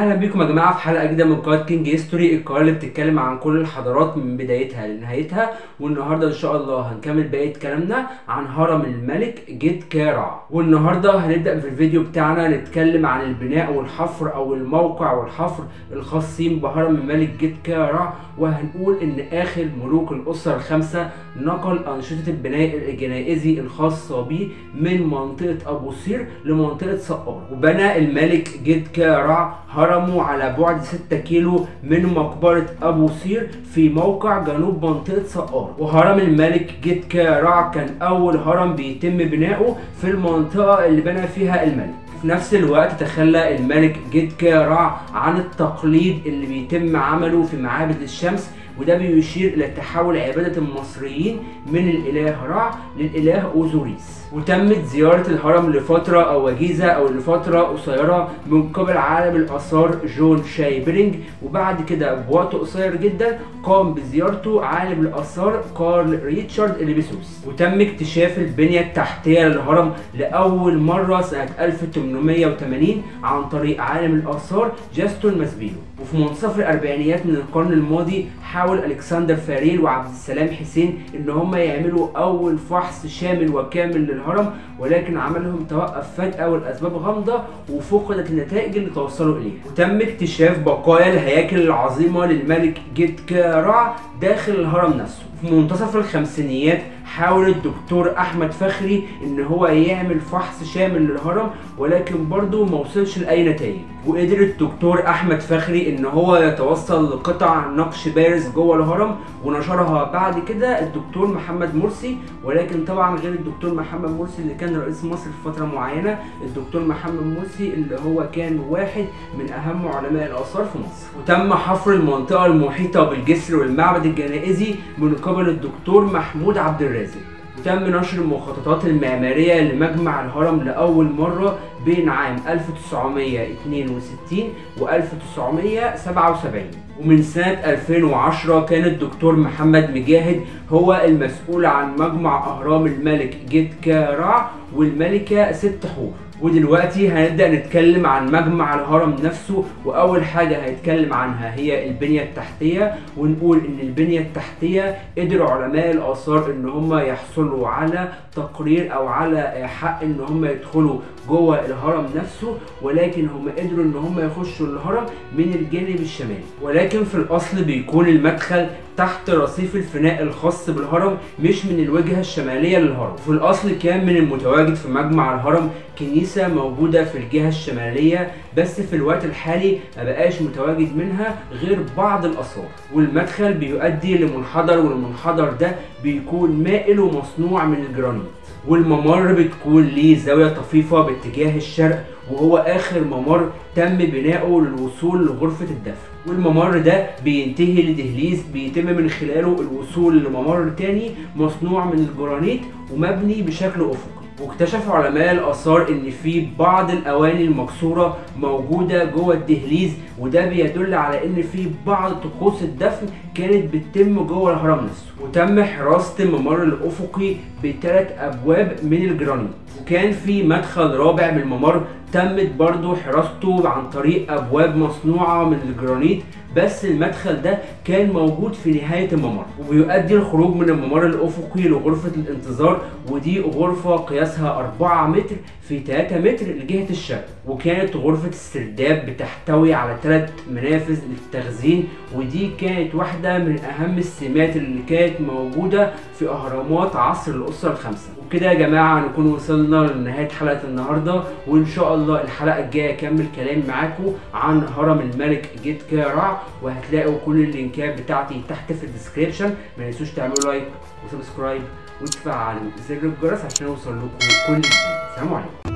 اهلا بيكم يا جماعه في حلقه جديده من قناه كينج هيستوري القناه اللي بتتكلم عن كل الحضارات من بدايتها لنهايتها والنهارده ان شاء الله هنكمل بقيه كلامنا عن هرم الملك جيت كارع والنهارده هنبدا في الفيديو بتاعنا نتكلم عن البناء والحفر او الموقع والحفر الخاصين بهرم الملك جيت كارع وهنقول ان اخر ملوك الاسره الخمسه نقل انشطه البناء الجنائزي الخاصه به من منطقه ابو سير لمنطقه سقار وبنى الملك جيت كارع هرمه على بعد 6 كيلو من مقبرة أبو سير في موقع جنوب منطقة سقار وهرم الملك جيت كارع كان أول هرم بيتم بناؤه في المنطقة اللي بنى فيها الملك في نفس الوقت تخلى الملك جيت كارع عن التقليد اللي بيتم عمله في معابد الشمس وده بيشير الى تحول عبادة المصريين من الاله رع للاله اوزوريس وتمت زيارة الهرم لفترة او وجيزة او لفترة قصيرة من قبل عالم الاثار جون شايبرينج وبعد كده بوقت قصير جدا قام بزيارته عالم الاثار كارل ريتشارد اليبسوس وتم اكتشاف البنية التحتية للهرم لاول مرة سنة 1880 عن طريق عالم الاثار جاستون ماسبيلو وفي منتصف الاربعينيات من القرن الماضي حاول الكسندر فاريل وعبد السلام حسين ان هم يعملوا اول فحص شامل وكامل للهرم ولكن عملهم توقف فجاه والاسباب غامضه وفقدت النتائج اللي توصلوا اليها وتم اكتشاف بقايا الهياكل العظيمه للملك جيت كارع داخل الهرم نفسه في منتصف الخمسينيات حاول الدكتور احمد فخري ان هو يعمل فحص شامل للهرم ولكن برضه ما وصلش لاي نتائج وقدر الدكتور احمد فخري ان هو يتوصل لقطع نقش بارز جوه الهرم ونشرها بعد كده الدكتور محمد مرسي ولكن طبعا غير الدكتور محمد مرسي اللي كان رئيس مصر في فتره معينه الدكتور محمد مرسي اللي هو كان واحد من اهم علماء الاثار في مصر وتم حفر المنطقه المحيطه بالجسر والمعبد الجنائزي من قبل الدكتور محمود عبد الرازق وتم نشر المخططات المعمارية لمجمع الهرم لأول مرة بين عام 1962 و 1977 ومن سنة 2010 كان الدكتور محمد مجاهد هو المسؤول عن مجمع أهرام الملك جيت كارع والملكة ست حور ودلوقتي هنبدأ نتكلم عن مجمع الهرم نفسه وأول حاجة هنتكلم عنها هي البنية التحتية ونقول إن البنية التحتية قدر علماء الآثار إن هم يحصلوا على تقرير أو على حق إن هم يدخلوا جوه الهرم نفسه ولكن هم قدروا إن هم يخشوا الهرم من الجانب الشمالي ولكن في الأصل بيكون المدخل تحت رصيف الفناء الخاص بالهرم مش من الوجهة الشمالية للهرم في الأصل كان من المتواجد في مجمع الهرم كنيسة موجودة في الجهة الشمالية بس في الوقت الحالي مبقاش متواجد منها غير بعض الآثار والمدخل بيؤدي لمنحدر والمنحدر ده بيكون مائل ومصنوع من الجرانيت والممر بتكون ليه زاوية طفيفة باتجاه الشرق وهو آخر ممر تم بناؤه للوصول لغرفة الدفن والممر ده بينتهي لدهليز بيتم من خلاله الوصول لممر تاني مصنوع من الجرانيت ومبني بشكل أفقي واكتشف علماء الآثار إن في بعض الأواني المكسورة موجودة جوه الدهليز وده بيدل على إن في بعض طقوس الدفن كانت بتتم جوه الهرم نفسه وتم حراسة الممر الأفقي بثلاث أبواب من الجرانيت وكان في مدخل رابع بالممر تمت برضو حراسته عن طريق أبواب مصنوعة من الجرانيت بس المدخل ده كان موجود في نهاية الممر وبيؤدي الخروج من الممر الأفقي لغرفة الانتظار ودي غرفة قياسها 4 متر في 3 متر لجهة الشرق وكانت غرفة السرداب بتحتوي على ثلاث منافذ للتخزين ودي كانت واحدة من أهم السمات اللي كانت موجودة في أهرامات عصر الأسرة الخمسة وكده يا جماعة نكون وصلنا لنهاية حلقة النهاردة وإن شاء الله الحلقة الجاية أكمل كلام معاكم عن هرم الملك جيت كارع وهتلاقوا كل اللينكات بتاعتي تحت في الديسكريبشن ما تنسوش تعملوا لايك وسبسكرايب وتفعلوا زر الجرس عشان يوصل لكم كل جديد سلام عليكم